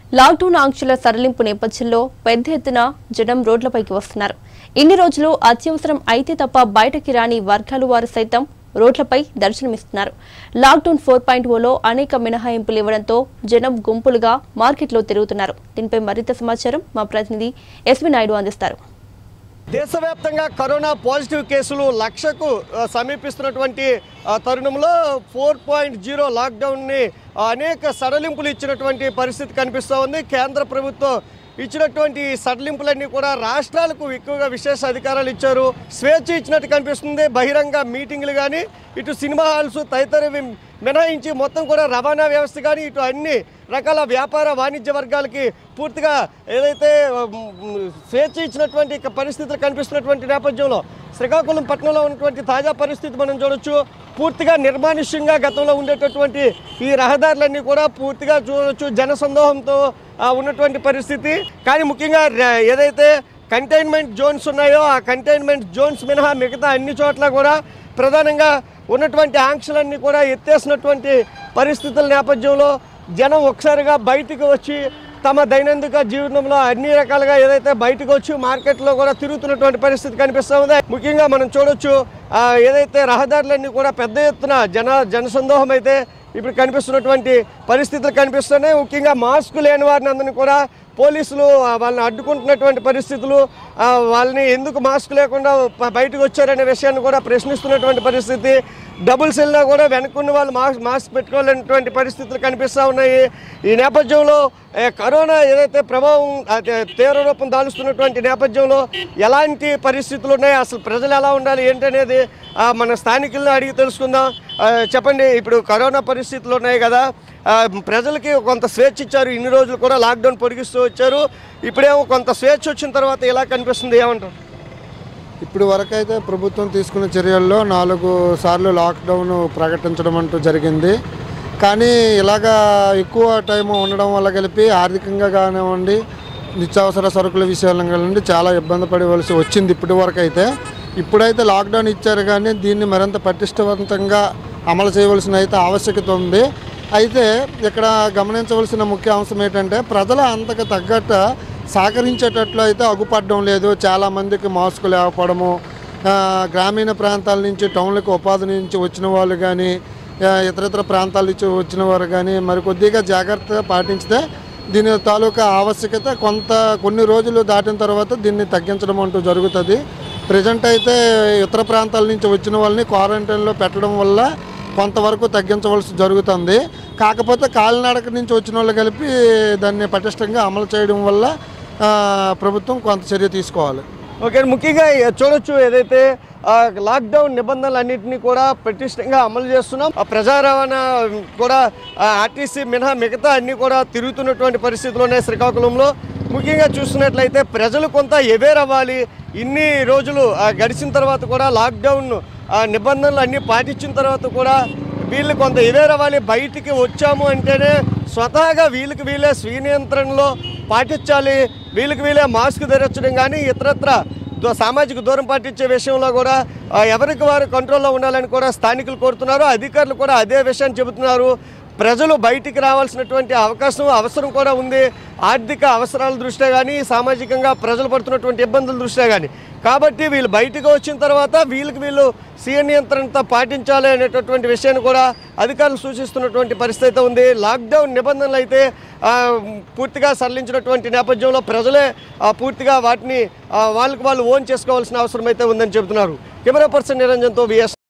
lockdown ఆంక్షల సడలింపు నేపథ్యంలో పెద్ద ఎత్తున జనం రోడ్లపైకి వస్తున్నారు ఇన్ని రోజులు అత్యవసరం అయితే తప్ప బయటకి రాని వర్గాలు వారు సైతం రోడ్లపై దర్శనమిస్తున్నారు లాక్డౌన్ ఫోర్ పాయింట్ ఓలో అనేక మినహాయింపులు ఇవ్వడంతో జనం గుంపులుగా మార్కెట్లో తిరుగుతున్నారు దీనిపై మరింత సమాచారం మా ప్రతినిధి ఎస్వి నాయుడు అందిస్తారు దేశవ్యాప్తంగా కరోనా పాజిటివ్ కేసులు లక్షకు ఆ, సమీపిస్తున్నటువంటి ఆ, తరుణంలో ఫోర్ పాయింట్ జీరో లాక్డౌన్ని ఆ, అనేక సడలింపులు ఇచ్చినటువంటి పరిస్థితి కనిపిస్తూ ఉంది కేంద్ర ప్రభుత్వం ఇచ్చినటువంటి ఈ సడలింపులన్నీ కూడా రాష్ట్రాలకు ఎక్కువగా విశేష అధికారాలు ఇచ్చారు స్వేచ్ఛ ఇచ్చినట్టు కనిపిస్తుంది బహిరంగ మీటింగ్లు కానీ ఇటు సినిమా హాల్స్ తదితరవి మినహాయించి మొత్తం కూడా రవాణా వ్యవస్థ కానీ ఇటు అన్ని రకాల వ్యాపార వాణిజ్య వర్గాలకి పూర్తిగా ఏదైతే ఉమ్, స్వేచ్ఛ ఇచ్చినటువంటి ఇక పరిస్థితులు కనిపిస్తున్నటువంటి నేపథ్యంలో శ్రీకాకుళం పట్టణంలో ఉన్నటువంటి తాజా పరిస్థితి మనం చూడొచ్చు పూర్తిగా నిర్మానుష్యంగా గతంలో ఉండేటటువంటి ఈ రహదారులన్నీ కూడా పూర్తిగా చూడొచ్చు జనసందోహంతో ఆ, ఉన్నటువంటి పరిస్థితి కానీ ముఖ్యంగా ర- ఏదైతే కంటైన్మెంట్ జోన్స్ ఉన్నాయో ఆ కంటైన్మెంట్ జోన్స్ మినహా మిగతా అన్ని చోట్ల కూడా ప్రధానంగా ఉన్నటువంటి ఆంక్షలన్నీ కూడా ఎత్తేసినటువంటి పరిస్థితుల నేపథ్యంలో జనం ఒకసారిగా బయటికి వచ్చి తమ దైనందిక జీవనంలో అన్ని రకాలుగా ఏదైతే బయటకు వచ్చి మార్కెట్లో కూడా తిరుగుతున్నటువంటి పరిస్థితి కనిపిస్తూ ఉంది ముఖ్యంగా మనం చూడొచ్చు ఆ, ఏదైతే రహదారులన్నీ కూడా పెద్ద ఎత్తున జన జనసందోహం అయితే ఇప్పుడు కనిపిస్తున్నటువంటి పరిస్థితులు కనిపిస్తున్నాయి ముఖ్యంగా మాస్క్ లేని వారిని అందరినీ కూడా పోలీసులు ఆ, వాళ్ళని అడ్డుకుంటున్నటువంటి పరిస్థితులు ఆ, వాళ్ళని ఎందుకు మాస్క్ లేకుండా ప- బయటకు వచ్చారనే విషయాన్ని కూడా ప్రశ్నిస్తున్నటువంటి పరిస్థితి డబుల్స్ వెళ్ళినా కూడా వెనుకున్న వాళ్ళు మాస్క్ మాస్క్ పెట్టుకోలేనటువంటి పరిస్థితులు కనిపిస్తూ ఉన్నాయి ఈ నేపథ్యంలో ఏ, కరోనా ఏదైతే ప్రభావం అదే తీవ్ర రూపం దాలుస్తున్నటువంటి నేపథ్యంలో ఎలాంటి పరిస్థితులు ఉన్నాయి అసలు ప్రజలు ఎలా ఉండాలి ఏంటనేది ఆ, మన స్థానికులను అడిగి తెలుసుకుందాం ఆ, చెప్పండి ఇప్పుడు కరోనా పరిస్థితులు ఉన్నాయి కదా ఆ, ప్రజలకి కొంత స్వేచ్ఛ ఇచ్చారు ఇన్ని రోజులు కూడా లాక్డౌన్ పొడిగిస్తూ వచ్చారు ఇప్పుడేమో కొంత స్వేచ్ఛ వచ్చిన తర్వాత ఎలా కనిపిస్తుంది ఏమంటారు ఇప్పుడు వరకైతే ప్రభుత్వం తీసుకున్న చర్యల్లో నాలుగు సార్లు లాక్డౌన్ ప్రకటించడం అంటూ జరిగింది కానీ ఇలాగా ఎక్కువ టైం ఉండడం వల్ల కలిపి ఆర్థికంగా కానివ్వండి నిత్యావసర సరుకుల విషయాలను కానివ్వండి చాలా ఇబ్బంది పడవలసి వచ్చింది ఇప్పటి వరకు అయితే ఇప్పుడైతే లాక్డౌన్ ఇచ్చారు కానీ దీన్ని మరింత పటిష్టవంతంగా అమలు చేయవలసిన అయితే ఆవశ్యకత ఉంది అయితే ఇక్కడ గమనించవలసిన ముఖ్య అంశం ఏంటంటే ప్రజల అంతకు తగ్గట్టు సహకరించేటట్లు అయితే అగుపడడం లేదు చాలామందికి మాస్క్ లేకపోవడము ఆ, గ్రామీణ ప్రాంతాల నుంచి టౌన్లకు ఉపాధి నుంచి వచ్చిన వాళ్ళు కానీ ఇతరితర ప్రాంతాల నుంచి వచ్చిన వారు కానీ మరి కొద్దిగా జాగ్రత్త పాటించితే దీని తాలూకా ఆవశ్యకత కొంత కొన్ని రోజులు దాటిన తర్వాత దీన్ని తగ్గించడం అంటూ జరుగుతుంది ప్రజెంట్ అయితే ఇతర ప్రాంతాల నుంచి వచ్చిన వాళ్ళని క్వారంటైన్లో పెట్టడం వల్ల కొంతవరకు తగ్గించవలసి జరుగుతుంది కాకపోతే కాలినడక నుంచి వచ్చిన వాళ్ళు కలిపి దాన్ని పటిష్టంగా అమలు చేయడం వల్ల ఆ, ప్రభుత్వం కొంత చర్య తీసుకోవాలి ఓకే ముఖ్యంగా చూడొచ్చు ఏదైతే ఆ, లాక్డౌన్ నిబంధనలన్నింటినీ కూడా పటిష్టంగా అమలు చేస్తున్నాం ఆ ప్రజా రవాణా కూడా ఆ, ఆర్టీసీ మినహా మిగతా అన్ని కూడా తిరుగుతున్నటువంటి పరిస్థితులు ఉన్నాయి శ్రీకాకుళంలో ముఖ్యంగా చూస్తున్నట్లయితే ప్రజలు కొంత ఎవేర్ అవ్వాలి ఇన్ని రోజులు ఆ, గడిచిన తర్వాత కూడా లాక్డౌన్ ఆ, నిబంధనలు అన్నీ పాటించిన తర్వాత కూడా వీళ్ళు కొంత ఎవేర్ అవ్వాలి బయటికి వచ్చాము అంటేనే స్వతహాగా వీళ్ళకి వీళ్ళే స్వీయ నియంత్రణలో పాటించాలి వీళ్ళకి వీళ్ళే మాస్క్ ధరించడం కానీ ఇతరత్ర దో- సామాజిక దూరం పాటించే విషయంలో కూడా ఆ, ఎవరికి వారు కంట్రోల్లో ఉండాలని కూడా స్థానికులు కోరుతున్నారు అధికారులు కూడా అదే విషయాన్ని చెబుతున్నారు ప్రజలు బయటికి రావాల్సినటువంటి అవకాశం అవసరం కూడా ఉంది ఆర్థిక అవసరాల దృష్ట్యా కానీ సామాజికంగా ప్రజలు పడుతున్నటువంటి ఇబ్బందుల దృష్ట్యా కానీ కాబట్టి వీళ్ళు బయటకు వచ్చిన తర్వాత వీళ్ళకి వీళ్ళు స్వీయ నియంత్రణతో పాటించాలి అనేటటువంటి విషయాన్ని కూడా అధికారులు సూచిస్తున్నటువంటి పరిస్థితి అయితే ఉంది లాక్డౌన్ నిబంధనలు అయితే ఆ, పూర్తిగా సడలించినటువంటి నేపథ్యంలో ప్రజలే ఆ, పూర్తిగా వాటిని ఆ, వాళ్ళకి వాళ్ళు ఓన్ చేసుకోవాల్సిన అవసరం అయితే ఉందని చెబుతున్నారు కెమెరా పర్సన్ నిరంజన్తో విఎస్